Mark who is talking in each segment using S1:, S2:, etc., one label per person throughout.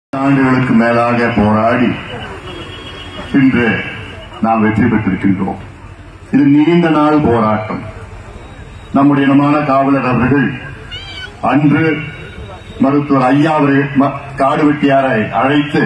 S1: ஆண்டுகளுக்கு மேலாக போராடி இன்று நாம் வெற்றி பெற்றிருக்கின்றோம் இது நீண்ட நாள் போராட்டம் நம்முடைய இனமான காவலர் அவர்கள் அன்று மருத்துவர் ஐயா அவர்கள் ம- காடு வெட்டியாரை அழைத்து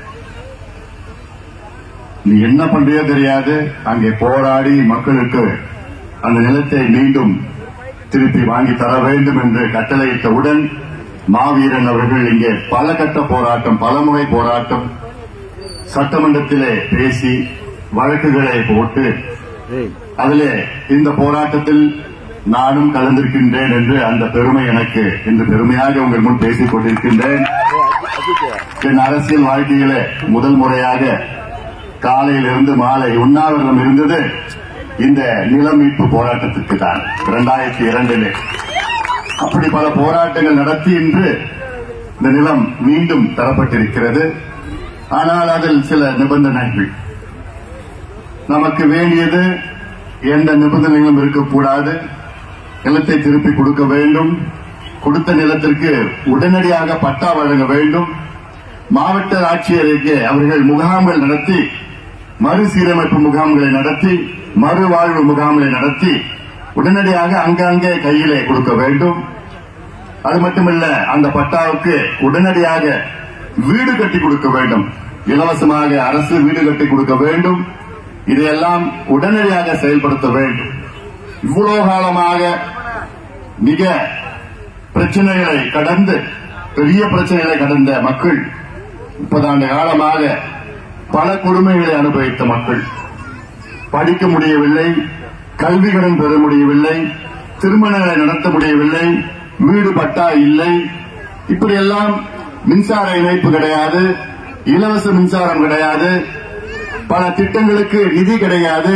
S1: நீ என்ன பண்றியோ தெரியாது அங்கே போராடி மக்களுக்கு அந்த நிலத்தை மீண்டும் திருப்பி வாங்கி தர வேண்டும் என்று கட்டளையிட்டவுடன் மாவீரன் அவர்கள் இங்கே பல கட்ட போராட்டம் பலமுறை போராட்டம் சட்டமன்றத்திலே பேசி வழக்குகளை போட்டு அதிலே இந்த போராட்டத்தில் நானும் கலந்திருக்கின்றேன் என்று அந்த பெருமை எனக்கு இன்று பெருமையாக உங்கள் முன் பேசிக் கொண்டிருக்கின்றேன் என் அரசியல் வாழ்க்கையிலே முதல் முறையாக காலையிலிருந்து மாலை உண்ணாவிரதம் இருந்தது இந்த நில மீட்பு போராட்டத்திற்கு தான் இரண்டாயிரத்தி இரண்டிலே அப்படி பல போராட்டங்கள் நடத்தி இன்று இந்த நிலம் மீண்டும் தரப்பட்டிருக்கிறது ஆனால் அதில் சில நிபந்தனைகள் நமக்கு வேண்டியது எந்த நிபந்தனைகளும் இருக்கக்கூடாது நிலத்தை திருப்பி கொடுக்க வேண்டும் கொடுத்த நிலத்திற்கு உடனடியாக பட்டா வழங்க வேண்டும் மாவட்ட ஆட்சியருக்கு அவர்கள் முகாம்கள் நடத்தி மறுசீரமைப்பு முகாம்களை நடத்தி மறுவாழ்வு முகாம்களை நடத்தி உடனடியாக அங்கங்கே கையிலே கொடுக்க வேண்டும் அது மட்டுமல்ல அந்த பட்டாவுக்கு உடனடியாக வீடு கட்டி கொடுக்க வேண்டும் இலவசமாக அரசு வீடு கட்டி கொடுக்க வேண்டும் இதையெல்லாம் உடனடியாக செயல்படுத்த வேண்டும் இவ்வளவு காலமாக மிக பிரச்சனைகளை கடந்து பெரிய பிரச்சனைகளை கடந்த மக்கள் முப்பதாண்டு காலமாக பல கொடுமைகளை அனுபவித்த மக்கள் படிக்க முடியவில்லை கல்வி கடன் பெற முடியவில்லை திருமணங்களை நடத்த முடியவில்லை வீடு பட்டா இல்லை இப்படியெல்லாம் மின்சார இணைப்பு கிடையாது இலவச மின்சாரம் கிடையாது பல திட்டங்களுக்கு நிதி கிடையாது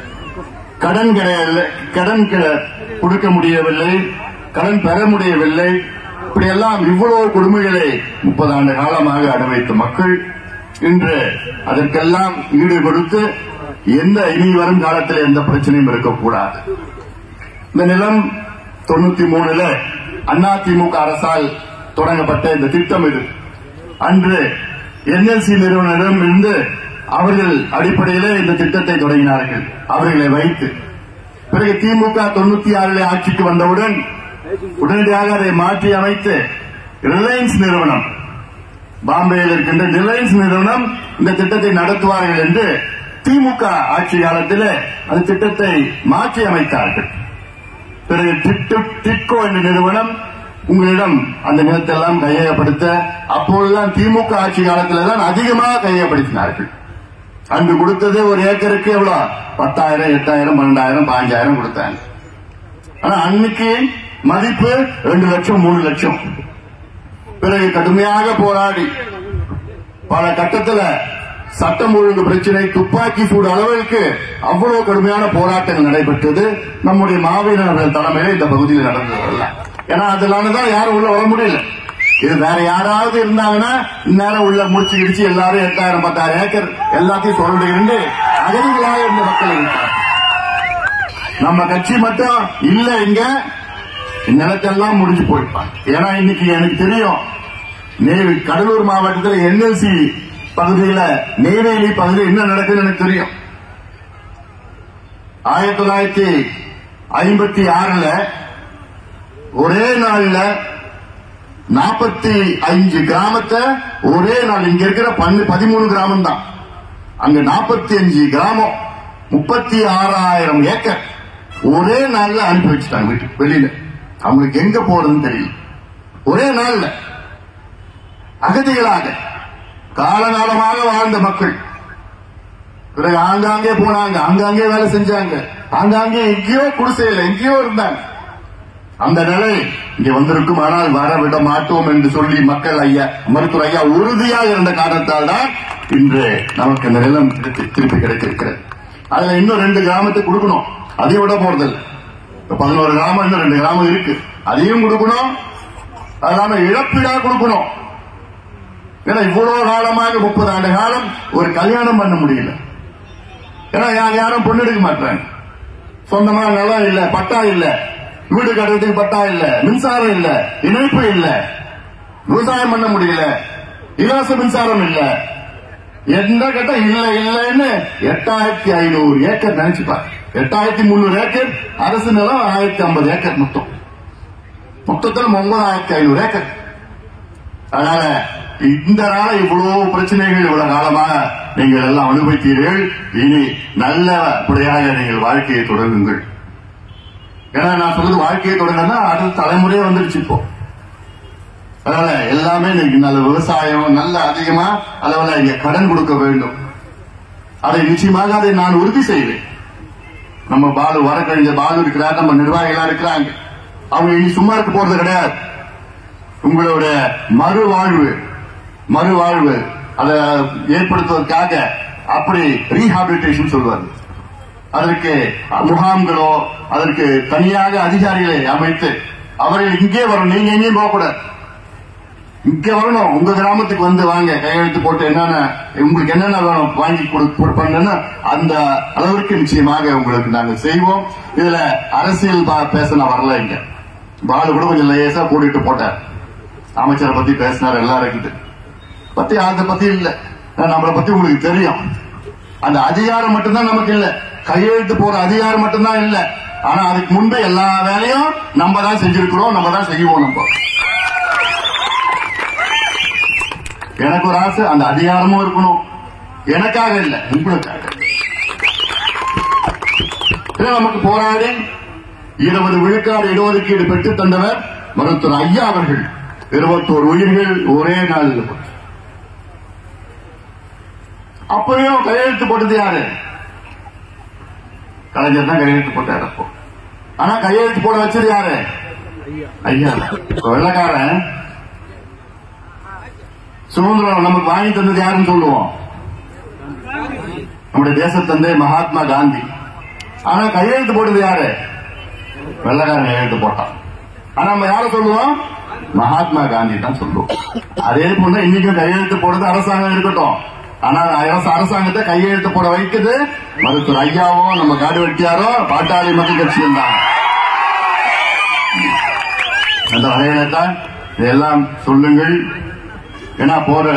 S1: கடன் கிடையாது கடன் கி- கொடுக்க முடியவில்லை கடன் பெற முடியவில்லை இப்படியெல்லாம் இவ்வளவு கொடுமைகளை முப்பது ஆண்டு காலமாக அனுபவித்த மக்கள் இன்று அதற்கெல்லாம் ஈடு கொடுத்து எந்த இனி வரும் காலத்தில் எந்த பிரச்சனையும் இருக்கக்கூடாது இந்த நிலம் தொண்ணூத்தி மூணுல அதிமுக அரசால் தொடங்கப்பட்ட இந்த திட்டம் இது அன்று என்எல்சி நிறுவனரிடம் இருந்து அவர்கள் அடிப்படையிலே இந்த திட்டத்தை தொடங்கினார்கள் அவர்களை வைத்து பிறகு திமுக தொண்ணூத்தி ஆறிலே ஆட்சிக்கு வந்தவுடன் உடனடியாக அதை மாற்றி அமைத்து ரிலையன்ஸ் நிறுவனம் பாம்பேயில் இருக்கின்ற ரிலையன்ஸ் நிறுவனம் இந்த திட்டத்தை நடத்துவார்கள் என்று திமுக ஆட்சி காலத்தில் அந்த திட்டத்தை மாற்றி அமைத்தார்கள் பிறகு டிட்டு- டிட்கோ என்ற நிறுவனம் உங்களிடம் அந்த நிலத்தெல்லாம் கையகப்படுத்த அப்பொழுதுதான் திமுக ஆட்சி காலத்தில் தான் அதிகமாக கையகப்படுத்தினார்கள் அன்று கொடுத்தது ஒரு ஏக்கருக்கு எவ்வளவு பத்தாயிரம் எட்டாயிரம் பன்னெண்டாயிரம் பாஞ்சாயிரம் கொடுத்தாங்க ஆனா அன்னைக்கு மதிப்பு ரெண்டு லட்சம் மூணு லட்சம் பிறகு கடுமையாக போராடி பல கட்டத்துல சட்டம் ஒழுங்கு பிரச்சனை துப்பாக்கி சூடு அளவிற்கு அவ்வளவு கடுமையான போராட்டங்கள் நடைபெற்றது நம்முடைய மாவீரர்கள் தலைமையில இந்த பகுதியில் நடந்ததல்ல ஏன்னா அதனாலதான் யாரும் உள்ள வர முடியல இது வேற யாராவது இருந்தாங்கன்னா இந்நேரம் உள்ள முடிச்சு இடிச்சு எல்லாரும் எட்டாயிரம் பத்தாயிரம் ஏக்கர் எல்லாத்தையும் சொல்லிட்டு அகதிகளாக இருந்த மக்கள் இருக்காங்க நம்ம கட்சி மட்டும் இல்ல இங்க நிலத்தெல்லாம் முடிஞ்சு போயிருப்பாங்க ஏன்னா இன்னைக்கு எனக்கு தெரியும் நெய் கடலூர் மாவட்டத்தில் என்எல்சி பகுதியில நெய்வேலி பகுதியில் என்ன நடக்குதுன்னு எனக்கு தெரியும் ஆயிரத்தி தொள்ளாயிரத்தி ஐம்பத்தி ஆறுல ஒரே நாள்ல நாற்பத்தி அஞ்சு கிராமத்தை ஒரே நாள் இங்க இருக்கிற பன்னு- பதிமூணு கிராமம் தான் அங்க நாற்பத்தி அஞ்சு கிராமம் முப்பத்தி ஆறாயிரம் ஏக்கர் ஒரே நாள்ல அனுப்பி வச்சுட்டாங்க வீட்டுக்கு வெளியில அவங்களுக்கு எங்க போறதுன்னு தெரியல ஒரே நாள்ல அகதிகளாக காலகாலமாக வாழ்ந்த மக்கள் பிறகு ஆங்காங்கே போனாங்க ஆங்காங்கே வேலை செஞ்சாங்க ஆங்காங்கே எங்கேயோ குடிசையில் எங்கேயோ இருந்தாங்க அந்த நிலை இங்கே வந்திருக்கும் ஆனால் வர விட மாட்டோம் என்று சொல்லி மக்கள் ஐயா மருத்துவர் ஐயா உறுதியாக இருந்த காரணத்தால் தான் இன்று நமக்கு இந்த நிலம் திருப்பி திருப்பி கிடைத்திருக்கிறது அதுல இன்னும் ரெண்டு கிராமத்தை கொடுக்கணும் அதையும் விட போறதில்லை இப்ப பதினோரு கிராமம் இன்னும் ரெண்டு கிராமம் இருக்கு அதையும் கொடுக்கணும் அது இல்லாம இழப்பீடா கொடுக்கணும் ஏன்னா இவ்வளவு காலமாக முப்பது ஆண்டு காலம் ஒரு கல்யாணம் பண்ண முடியல ஏன்னா யார் யாரும் பொண்ணு எடுக்க மாட்டாங்க சொந்தமா நிலம் இல்ல பட்டா இல்ல வீடு கட்டுறதுக்கு பட்டா இல்ல மின்சாரம் இல்ல இணைப்பு இல்ல விவசாயம் பண்ண முடியல இலவச மின்சாரம் இல்ல என்ன கேட்டா இல்ல இல்லன்னு எட்டாயிரத்தி ஐநூறு ஏக்கர் நினைச்சுப்பாரு எட்டாயிரத்தி முன்னூறு ஏக்கர் அரசு நிலம் ஆயிரத்தி ஐம்பது ஏக்கர் மொத்தம் மொத்தத்தில் ஒன்பதாயிரத்தி ஐநூறு ஏக்கர் அதனால இந்த நாள இவ்வளவு பிரச்சனைகள் இவ்வளவு காலமாக நீங்கள் எல்லாம் அனுபவித்தீர்கள் இனி நல்லபடியாக நீங்கள் வாழ்க்கையை தொடருங்கள் ஏன்னா நான் சொல்றது வாழ்க்கையை தொடங்கினா அடுத்த தலைமுறையே வந்துருச்சு இப்போ அதனால எல்லாமே இன்னைக்கு நல்ல விவசாயம் நல்ல அதிகமா அளவுல இங்க கடன் கொடுக்க வேண்டும் அதை நிச்சயமாக அதை நான் உறுதி செய்வேன் நம்ம பாலு வழக்கறிஞர் பாலு இருக்கிறார் நம்ம நிர்வாகிகளா இருக்கிறாங்க அவங்க இனி சும்மா இருக்க போறது கிடையாது உங்களோட மறுவாழ்வு மறுவாழ்வு அதை ஏற்படுத்துவதற்காக அப்படி ரீஹாபிலிட்டேஷன் சொல்வார் அதற்கு முகாம்களோ அதற்கு தனியாக அதிகாரிகளை அமைத்து அவர்கள் இங்கே வரணும் நீங்க எங்கேயும் போகக்கூடாது இங்க வரணும் உங்க கிராமத்துக்கு வந்து வாங்க கையெழுத்து போட்டு என்னென்ன உங்களுக்கு என்னென்ன வேணும் வாங்கி கொடுப்பேன்னு அந்த அளவிற்கு நிச்சயமாக உங்களுக்கு நாங்கள் செய்வோம் இதுல அரசியல் பா- பேச நான் வரல இங்க பாலு கூட கொஞ்சம் லேசா கூட்டிட்டு போட்டார் அமைச்சரை பத்தி பேசினார் எல்லாம் இருக்குது பத்தி அதை பத்தி இல்ல ஏன்னா நம்மளை பத்தி உங்களுக்கு தெரியும் அந்த அதிகாரம் மட்டும்தான் நமக்கு இல்ல கையெழுத்து போற அதிகாரம் மட்டும்தான் இல்ல ஆனா அதுக்கு முன்பு எல்லா வேலையும் நம்ம தான் செஞ்சிருக்கிறோம் நம்ம தான் செய்வோம் நம்ம எனக்கு ஒரு ஆசை அந்த அதிகாரமும் இருக்கணும் எனக்காக இல்ல உங்களுக்காக இதை நமக்கு போராடி இருபது விழுக்காடு இடஒதுக்கீடு பெற்று தந்தவர் மருத்துவர் ஐயா அவர்கள் இருபத்தோரு உயிர்கள் ஒரே நாளில் போச்சு. அப்பயும் கையெழுத்து போட்டது யாரு கலைஞர் தான் கையெழுத்து போட்டார் அப்போ ஆனா கையெழுத்து போட வச்சது யாரு ஐயா இப்ப வெள்ளக்காரன் சுதந்திரம் நமக்கு வாங்கி தந்தது யாருன்னு சொல்லுவோம் நம்முடைய தேசத்தந்தை மகாத்மா காந்தி ஆனா கையெழுத்து போட்டது யாரு வெள்ளக்காரன் கையெழுத்து போட்டான் ஆனா நம்ம யார சொல்லுவோம் மகாத்மா காந்தி தான் சொல்லுவோம் அதே போல இன்னைக்கும் கையெழுத்து போடுறது அரசாங்கம் இருக்கட்டும் ஆனா அரசு அரசாங்கத்தை கையெழுத்து போட வைக்குது மருத்துவர் ஐயாவோ நம்ம காடு வெட்டியாரோ பாட்டாளி மக்கள் கட்சியும் தான் அந்த வகையில தான் இதெல்லாம் சொல்லுங்கள் ஏன்னா போற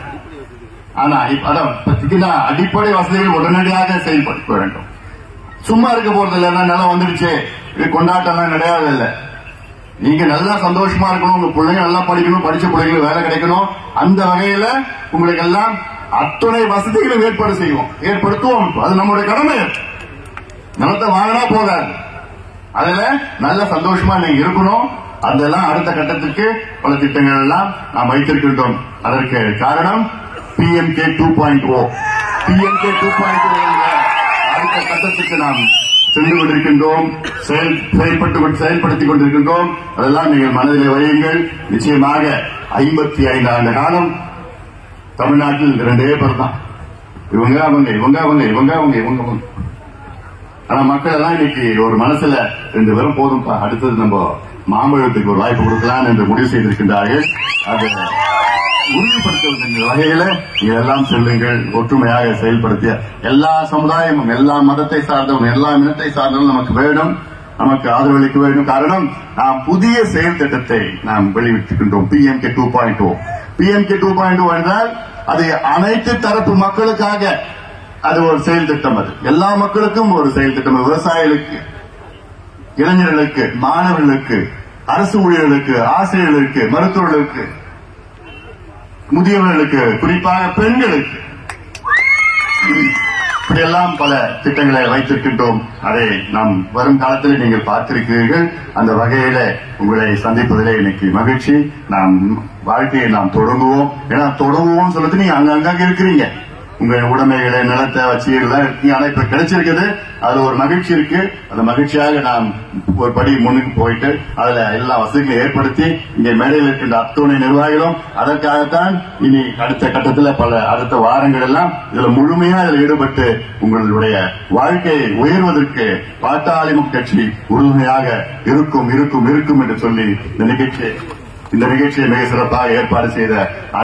S1: ஆனா இப்ப அதான் இப்போதைக்கு நான் அடிப்படை வசதிகள் உடனடியாக செயல்படுத்த வேண்டும் சும்மா இருக்க போறது இல்லைன்னா நிலம் வந்துடுச்சு இது கொண்டாட்டம்லாம் கிடையாது இல்ல நீங்க நல்லா சந்தோஷமா இருக்கணும் உங்க பிள்ளைங்க நல்லா படிக்கணும் படிச்ச பிள்ளைங்களுக்கு வேலை கிடைக்கணும் அந்த வகையில உங்களுக்கு எல்லாம் அத்துணை வசதிகளும் ஏற்பாடு செய்வோம் ஏற்படுத்துவோம் அது நம்முடைய கடமை நிலத்தை வாங்கினா போதாது அதுல நல்ல சந்தோஷமா நீங்க இருக்கணும் அதெல்லாம் அடுத்த கட்டத்துக்கு பல திட்டங்கள் எல்லாம் நாம் வைத்திருக்கின்றோம் அதற்கு காரணம் PMK two point O PMK two point அடுத்த கட்டத்துக்கு நாம் சென்று கொண்டிருக்கின்றோம் செயல் செயல்பட்டு கொண்டு- செயல்படுத்திக் கொண்டிருக்கின்றோம் அதெல்லாம் நீங்கள் மனதில் வையுங்கள் நிச்சயமாக ஐம்பத்தி ஐந்து ஆண்டு காலம் தமிழ்நாட்டில் இரண்டே பேர் தான் இவங்க அவங்க இவங்க அவங்க இவங்க அவங்க இவங்க அவங்க ஆனா மக்கள் எல்லாம் இன்னைக்கு ஒரு மனசுல ரெண்டு பேரும் போதும்பா அடுத்தது நம்ம மாம்பழத்துக்கு ஒரு வாய்ப்பு கொடுக்கலாம் என்று முடிவு செய்திருக்கின்றார்கள் அது உறுதிப்படுத்துவதன் வகையில இதெல்லாம் செல்லுங்கள் ஒற்றுமையாக செயல்படுத்திய எல்லா சமுதாயமும் எல்லா மதத்தை சார்ந்தவங்க எல்லா இனத்தை சார்ந்தவங்க நமக்கு வேணும் நமக்கு ஆதரவளிக்க வேண்டும் காரணம் நாம் புதிய செயல் திட்டத்தை நாம் வெளியிட்டிருக்கின்றோம் PMK two point O PMK two point O என்றால் அது அனைத்து தரப்பு மக்களுக்காக அது ஒரு செயல் திட்டம் அது எல்லா மக்களுக்கும் ஒரு செயல் திட்டம் விவசாயிகளுக்கு இளைஞர்களுக்கு மாணவர்களுக்கு அரசு ஊழியர்களுக்கு ஆசிரியர்களுக்கு மருத்துவர்களுக்கு முதியவர்களுக்கு குறிப்பாக பெண்களுக்கு இப்படியெல்லாம் பல திட்டங்களை வைத்திருக்கின்றோம் அதை நாம் வரும் காலத்தில் நீங்கள் பார்த்திருக்கிறீர்கள் அந்த வகையில உங்களை சந்திப்பதிலே இன்னைக்கு மகிழ்ச்சி நாம் வாழ்க்கையை நாம் தொடங்குவோம் ஏன்னா தொடங்குவோம் சொல்லிட்டு நீங்க அங்கங்க இருக்கிறீங்க உங்க உடைமைகளை நிலத்தை வச்சு எல்லாம் இருக்கீங்க ஆனா இப்ப கிடைச்சிருக்குது அதுல ஒரு மகிழ்ச்சி இருக்கு அந்த மகிழ்ச்சியாக நாம் ஒரு படி முன்னுக்கு போயிட்டு அதுல எல்லா வசதிகளையும் ஏற்படுத்தி இங்கே மேடையில் இருக்கின்ற அத்துணை நிர்வாகிகளும் அதற்காகத்தான் இனி அடுத்த கட்டத்தில் பல அடுத்த வாரங்கள் எல்லாம் இதுல முழுமையா இதுல ஈடுபட்டு உங்களுடைய வாழ்க்கையை உயர்வதற்கு பாட்டாளி மக்கள் கட்சி உறுதுணையாக இருக்கும் இருக்கும் இருக்கும் என்று சொல்லி இந்த நிகழ்ச்சி இந்த நிகழ்ச்சியை மிக சிறப்பாக ஏற்பாடு செய்த